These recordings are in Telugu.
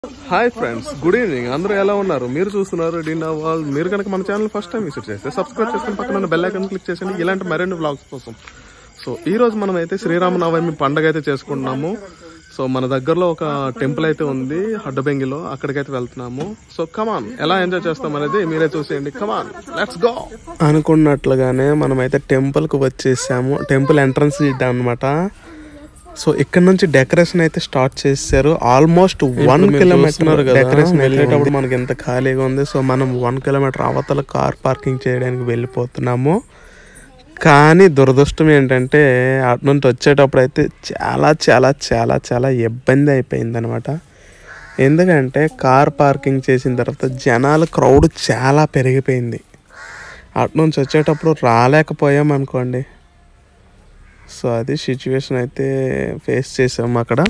హాయ్ ఫ్రెండ్స్ గుడ్ ఈవినింగ్ అందరూ ఎలా ఉన్నారు మీరు చూస్తున్నారు డిన్నా వాల్ మీరు కనుక మన ఛానల్ ఫస్ట్ టైం విజిట్ చేస్తే సబ్స్క్రైబ్ చేసుకుని పక్కన ఉన్న బెల్ ఐకాన్ క్లిక్ చేయండి ఇలాంటి మరిన్ని వ్లాగ్స్ కోసం సో ఈ రోజు మనం అయితే శ్రీరామనవమి పండగ అయితే చేసుకుంటున్నాము సో మన దగ్గరలో ఒక టెంపుల్ అయితే ఉంది హడ్డబెంగిలో అక్కడికైతే వెళ్తున్నాము సో కమాన్ ఎలా ఎంజాయ్ చేస్తాం అనేది మీరే చూసేయండి కమాన్ లెట్స్ గో అనుకున్నట్లుగానే మనమైతే టెంపుల్ కు వచ్చేసాము టెంపుల్ ఎంట్రన్స్ అనమాట సో ఇక్కడ నుంచి డెకరేషన్ అయితే స్టార్ట్ చేశారు ఆల్మోస్ట్ వన్ కిలోమీటర్ డెకరేషన్ వెళ్ళేటప్పుడు మనకి ఎంత ఖాళీగా ఉంది సో మనం వన్ కిలోమీటర్ అవతల కార్ పార్కింగ్ చేయడానికి వెళ్ళిపోతున్నాము కానీ దురదృష్టం ఏంటంటే అటు నుంచి వచ్చేటప్పుడు అయితే చాలా చాలా చాలా చాలా ఇబ్బంది అయిపోయింది అనమాట ఎందుకంటే కార్ పార్కింగ్ చేసిన తర్వాత జనాల క్రౌడ్ చాలా పెరిగిపోయింది అటు నుంచి వచ్చేటప్పుడు రాలేకపోయాం అనుకోండి సో అది సిచ్యువేషన్ అయితే ఫేస్ చేసాము అక్కడ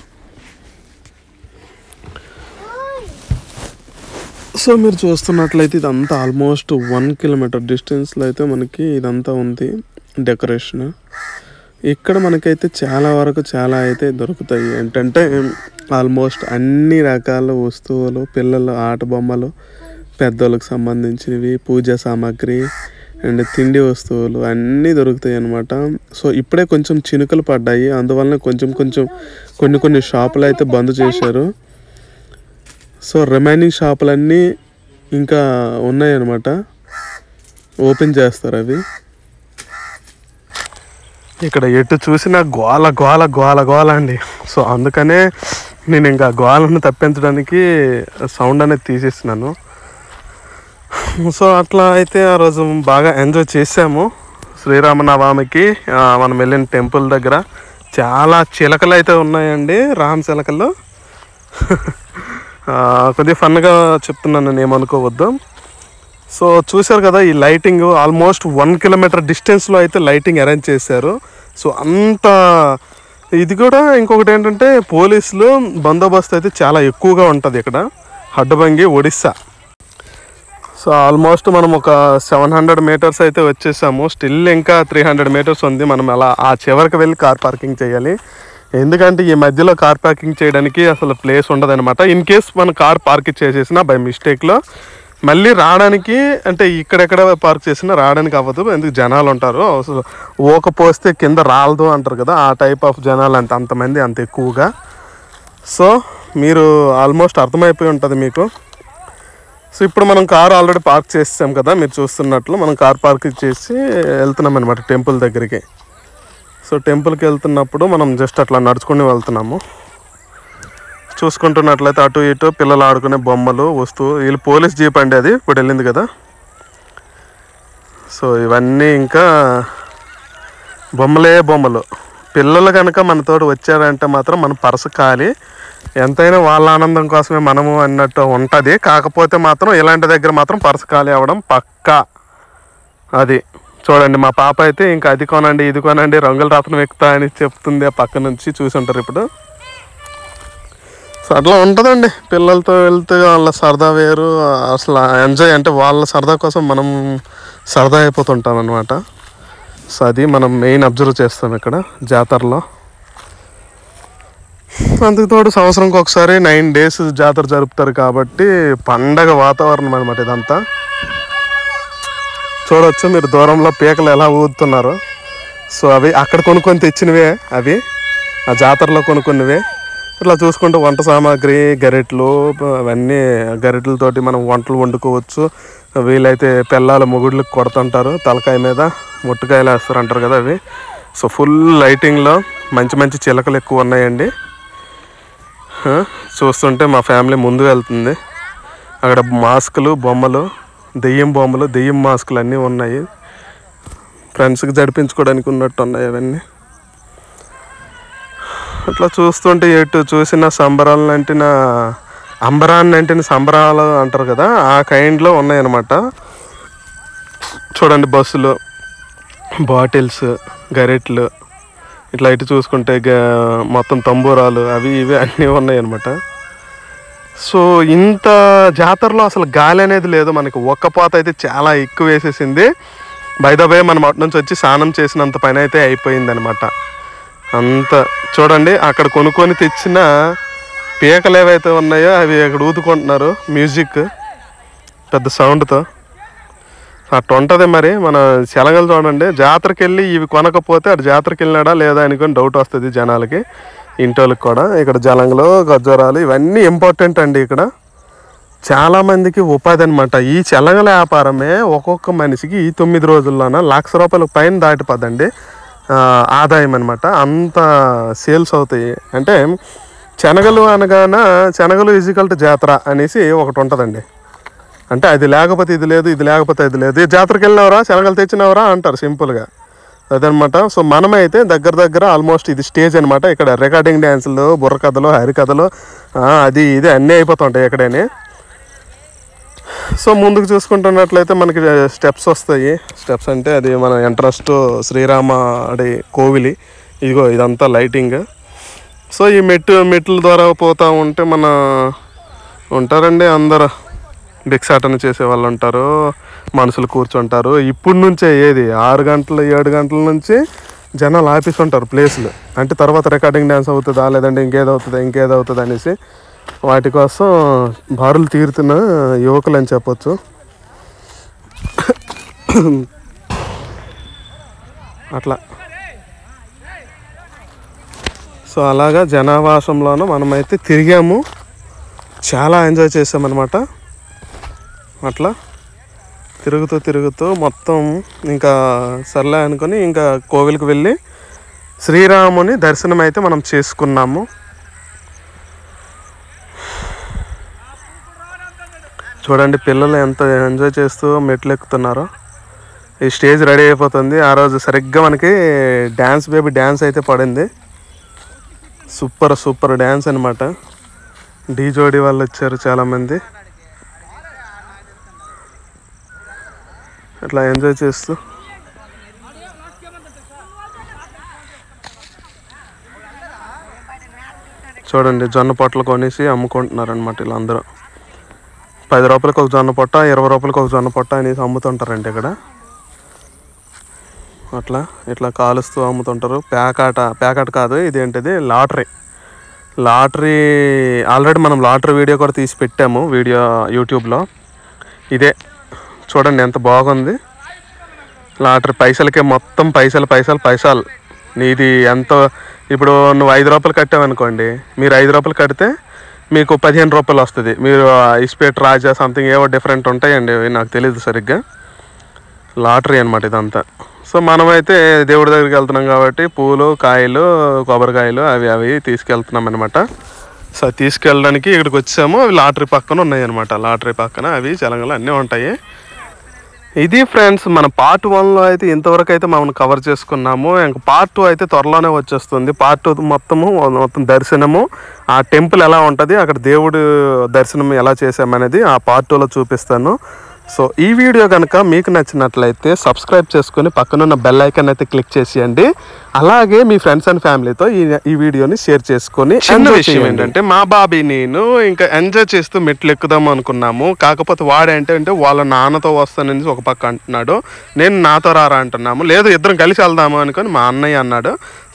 సో మీరు చూస్తున్నట్లయితే ఇదంతా ఆల్మోస్ట్ వన్ కిలోమీటర్ డిస్టెన్స్లో అయితే మనకి ఇదంతా ఉంది డెకరేషన్ ఇక్కడ మనకైతే చాలా వరకు చాలా అయితే దొరుకుతాయి ఏంటంటే ఆల్మోస్ట్ అన్ని రకాల వస్తువులు పిల్లల ఆట బొమ్మలు పెద్దోళ్ళకి సంబంధించినవి పూజా సామాగ్రి అండ్ తిండి వస్తువులు అన్నీ దొరుకుతాయి అన్నమాట సో ఇప్పుడే కొంచెం చినుకలు పడ్డాయి అందువలన కొంచెం కొంచెం కొన్ని కొన్ని షాపులు అయితే బంద్ చేశారు సో రిమైనింగ్ షాపులన్నీ ఇంకా ఉన్నాయి అన్నమాట ఓపెన్ చేస్తారు అవి ఇక్కడ ఎటు చూసినా గోల గోల గోల గోల అండి సో అందుకనే నేను ఇంకా గోలను తప్పించడానికి సౌండ్ అనేది తీసేస్తున్నాను సో అట్లా అయితే ఆ రోజు బాగా ఎంజాయ్ చేసాము శ్రీరామనవమికి ఆ, మనం వెళ్ళిన టెంపుల్ దగ్గర చాలా చిలకలు అయితే ఉన్నాయండి రామ్ చిలకలు ఆ, కొద్దిగా ఫన్గా చెప్తున్నాను నేను ఏమనుకోవద్దు సో చూశారు కదా ఈ లైటింగ్ ఆల్మోస్ట్ వన్ కిలోమీటర్ డిస్టెన్స్లో అయితే లైటింగ్ అరేంజ్ చేశారు సో అంత ఇది కూడా ఇంకొకటి ఏంటంటే పోలీసులు బందోబస్తు అయితే చాలా ఎక్కువగా ఉంటుంది ఇక్కడ హడ్డబంగి ఒడిస్సా సో ఆల్మోస్ట్ మనం ఒక సెవెన్ హండ్రెడ్ మీటర్స్ అయితే వచ్చేసాము స్టిల్ ఇంకా త్రీ హండ్రెడ్ మీటర్స్ ఉంది మనం అలా ఆ చివరికి వెళ్ళి కార్ పార్కింగ్ చేయాలి ఎందుకంటే ఈ మధ్యలో కార్ పార్కింగ్ చేయడానికి అసలు ప్లేస్ ఉండదు అనమాట ఇన్ కేస్ మనం కార్ పార్క్ చేసేసిన బై మిస్టేక్లో మళ్ళీ రావడానికి అంటే ఇక్కడెక్కడ పార్క్ చేసినా రావడానికి అవ్వదు ఎందుకు జనాలు ఉంటారు అసలు ఊక పోస్తే కింద రాలదు అంటారు కదా ఆ టైప్ ఆఫ్ జనాలు అంత అంతమంది అంత ఎక్కువగా సో మీరు ఆల్మోస్ట్ అర్థమైపోయి ఉంటుంది మీకు సో ఇప్పుడు మనం కార్ ఆల్రెడీ పార్క్ చేసాం కదా మీరు చూస్తున్నట్లు మనం కార్ పార్క్ చేసి వెళ్తున్నాం అనమాట టెంపుల్ దగ్గరికి సో టెంపుల్కి వెళ్తున్నప్పుడు మనం జస్ట్ అట్లా నడుచుకుని వెళ్తున్నాము చూసుకుంటున్నట్లయితే అటు ఇటు పిల్లలు ఆడుకునే బొమ్మలు వస్తువు వీళ్ళు పోలీస్ జీప్ అండి అది ఇప్పుడు వెళ్ళింది కదా సో ఇవన్నీ ఇంకా బొమ్మలే బొమ్మలు పిల్లలు కనుక మనతోటి వచ్చారంటే మాత్రం మన పర్సు ఖాళీ ఎంతైనా వాళ్ళ ఆనందం కోసమే మనము అన్నట్టు ఉంటుంది కాకపోతే మాత్రం ఇలాంటి దగ్గర మాత్రం పర్సు ఖాళీ అవ్వడం పక్కా అది చూడండి మా పాప అయితే ఇంకా అది కొనండి ఇది కొనండి రంగుల రత్నం ఎక్కుతా అని చెప్తుంది ఆ పక్క నుంచి చూసి ఉంటారు ఇప్పుడు సో అట్లా ఉంటుందండి పిల్లలతో వెళ్తే వాళ్ళ సరదా వేరు అసలు ఎంజాయ్ అంటే వాళ్ళ సరదా కోసం మనం సరదా అయిపోతుంటాం అనమాట సో అది మనం మెయిన్ అబ్జర్వ్ చేస్తాం ఇక్కడ జాతరలో అందుకు తోడు సంవత్సరంకి ఒకసారి నైన్ డేస్ జాతర జరుపుతారు కాబట్టి పండగ వాతావరణం అనమాట ఇదంతా చూడొచ్చు మీరు దూరంలో పీకలు ఎలా ఊదుతున్నారు సో అవి అక్కడ కొనుక్కొని తెచ్చినవే అవి ఆ జాతరలో కొనుక్కున్నవే ఇట్లా చూసుకుంటే వంట సామాగ్రి గరిటెలు అవన్నీ గరిటెలతోటి మనం వంటలు వండుకోవచ్చు వీలైతే పిల్లలు మొగుళ్ళకి కొడుతుంటారు తలకాయ మీద ముట్టుకాయలు వేస్తారు అంటారు కదా అవి సో ఫుల్ లైటింగ్లో మంచి మంచి చిలకలు ఎక్కువ ఉన్నాయండి ఆ, చూస్తుంటే మా ఫ్యామిలీ ముందు వెళ్తుంది అక్కడ మాస్కులు బొమ్మలు దెయ్యం బొమ్మలు దెయ్యం మాస్కులు అన్నీ ఉన్నాయి ఫ్రెండ్స్కి జడిపించుకోవడానికి ఉన్నట్టు ఉన్నాయి అవన్నీ అట్లా చూస్తుంటే ఎటు చూసిన సంబరాలు అంటిన అంబరాన్ని అంటిన సంబరాలు అంటారు కదా ఆ కైండ్లో ఉన్నాయన్నమాట చూడండి బస్సులు బాటిల్స్ గరెట్లు ఇట్లా ఇటు చూసుకుంటే గ- మొత్తం తంబూరాలు అవి ఇవి అన్నీ ఉన్నాయి అనమాట సో ఇంత జాతరలో అసలు గాలి అనేది లేదు మనకి ఒక్కపోత అయితే చాలా ఎక్కువ వేసేసింది బై మనం అటు నుంచి వచ్చి స్నానం చేసినంత పని అయితే అయిపోయింది అనమాట అంత చూడండి అక్కడ కొనుక్కొని తెచ్చిన పీకలు ఏవైతే ఉన్నాయో అవి ఇక్కడ ఊదుకుంటున్నారు మ్యూజిక్ పెద్ద సౌండ్తో అట్లా ఉంటుంది మరి మన శలగలు చూడండి జాతరకి వెళ్ళి ఇవి కొనకపోతే అటు జాతరకి వెళ్ళినాడా లేదా అనుకొని డౌట్ వస్తుంది జనాలకి ఇంటోళ్ళకి కూడా ఇక్కడ జలంగలు గజ్జరాలు ఇవన్నీ ఇంపార్టెంట్ అండి ఇక్కడ చాలా మందికి ఉపాధి అనమాట ఈ చెలగల వ్యాపారమే ఒక్కొక్క మనిషికి ఈ తొమ్మిది రోజుల్లోన లక్ష రూపాయల పైన దాటిపోదండి ఆ, ఆదాయం అనమాట అంత సేల్స్ అవుతాయి అంటే శనగలు అనగాన శనగలు ఈజికల్ టు జాతర అనేసి ఒకటి ఉంటుందండి అంటే అది లేకపోతే ఇది లేదు ఇది లేకపోతే ఇది లేదు ఈ జాతరకి వెళ్ళినవరా శనగలు తెచ్చినవరా అంటారు సింపుల్గా అదనమాట సో మనమైతే దగ్గర దగ్గర ఆల్మోస్ట్ ఇది స్టేజ్ అనమాట ఇక్కడ రికార్డింగ్ డ్యాన్సులు బుర్రకథలు హరికథలు ఆ, అది ఇది అన్నీ అయిపోతుంటాయి ఎక్కడైనా సో ముందుకు చూసుకుంటున్నట్లయితే మనకి స్టెప్స్ వస్తాయి స్టెప్స్ అంటే అది మన ఎంట్రన్స్ టు శ్రీరామ అడి కోవిలి ఇదిగో ఇదంతా లైటింగ్ సో ఈ మెట్టు మెట్ల ద్వారా పోతా ఉంటే మన ఉంటారండి అందరు భిక్షాటన చేసే వాళ్ళు ఉంటారు మనుషులు కూర్చుంటారు ఇప్పుడు నుంచే ఏది ఆరు గంటలు ఏడు గంటల నుంచి జనాలు ఆఫీస్ ఉంటారు ప్లేస్లు అంటే తర్వాత రికార్డింగ్ డ్యాన్స్ అవుతుందా లేదంటే ఇంకేదో అవుతుందా ఇంకేదో అవుతుంది అనేసి వాటి కోసం బారులు తీరుతున్న యువకులు అని చెప్పొచ్చు అట్లా సో అలాగా జనావాసంలోనూ మనమైతే తిరిగాము చాలా ఎంజాయ్ చేసామన్నమాట అట్లా తిరుగుతూ తిరుగుతూ మొత్తం ఇంకా సర్లే అనుకొని ఇంకా కోవిల్కి వెళ్ళి శ్రీరాముని దర్శనం అయితే మనం చేసుకున్నాము చూడండి పిల్లలు ఎంత ఎంజాయ్ చేస్తూ మెట్లు ఎక్కుతున్నారో ఈ స్టేజ్ రెడీ అయిపోతుంది ఆ రోజు సరిగ్గా మనకి డ్యాన్స్ బేబీ డ్యాన్స్ అయితే పడింది సూపర్ సూపర్ డ్యాన్స్ అనమాట డీ జోడి వాళ్ళు వచ్చారు చాలామంది అట్లా ఎంజాయ్ చేస్తూ చూడండి జొన్న పొట్టలు కొనేసి అమ్ముకుంటున్నారు అనమాట వీళ్ళందరూ పది రూపాయలకి ఒక జొన్న పొట్ట ఇరవై రూపాయలకి ఒక జొన్న పొట్ట అనేసి అమ్ముతుంటారండి ఇక్కడ అట్లా ఇట్లా కాలుస్తూ అమ్ముతుంటారు ప్యాకాట ప్యాకాట కాదు ఇదేంటిది లాటరీ లాటరీ ఆల్రెడీ మనం లాటరీ వీడియో కూడా తీసి పెట్టాము వీడియో యూట్యూబ్లో ఇదే చూడండి ఎంత బాగుంది లాటరీ పైసలకే మొత్తం పైసలు పైసలు పైసలు నీది ఎంత ఇప్పుడు నువ్వు ఐదు రూపాయలు కట్టావనుకోండి మీరు ఐదు రూపాయలు కడితే మీకు పదిహేను రూపాయలు వస్తుంది మీరు ఇస్పేట్ రాజా సంథింగ్ ఏవో డిఫరెంట్ ఉంటాయండి అవి నాకు తెలియదు సరిగ్గా లాటరీ అనమాట ఇదంతా సో మనమైతే దేవుడి దగ్గరికి వెళ్తున్నాం కాబట్టి పూలు కాయలు కొబ్బరికాయలు అవి అవి తీసుకెళ్తున్నాం అనమాట సో తీసుకెళ్ళడానికి ఇక్కడికి వచ్చాము అవి లాటరీ పక్కన ఉన్నాయి అనమాట లాటరీ పక్కన అవి చలంగలు అన్నీ ఉంటాయి ఇది ఫ్రెండ్స్ మన పార్ట్ వన్లో అయితే ఇంతవరకు అయితే మనం కవర్ చేసుకున్నాము ఇంక పార్ట్ టూ అయితే త్వరలోనే వచ్చేస్తుంది పార్ట్ టూ మొత్తము మొత్తం దర్శనము ఆ టెంపుల్ ఎలా ఉంటుంది అక్కడ దేవుడు దర్శనం ఎలా చేసామనేది ఆ పార్ట్ టూలో చూపిస్తాను సో ఈ వీడియో కనుక మీకు నచ్చినట్లయితే సబ్స్క్రైబ్ చేసుకొని పక్కనున్న బెల్ ఐకాన్ అయితే క్లిక్ చేసేయండి అలాగే మీ ఫ్రెండ్స్ అండ్ ఫ్యామిలీతో ఈ ఈ వీడియోని షేర్ చేసుకొని చిన్న విషయం ఏంటంటే మా బాబీ నేను ఇంకా ఎంజాయ్ చేస్తూ మెట్లు ఎక్కుదాం అనుకున్నాము కాకపోతే వాడేంటే అంటే వాళ్ళ నాన్నతో వస్తానని ఒక పక్క అంటున్నాడు నేను నాతో రారా అంటున్నాము లేదు ఇద్దరం కలిసి వెళ్దాము అనుకొని మా అన్నయ్య అన్నాడు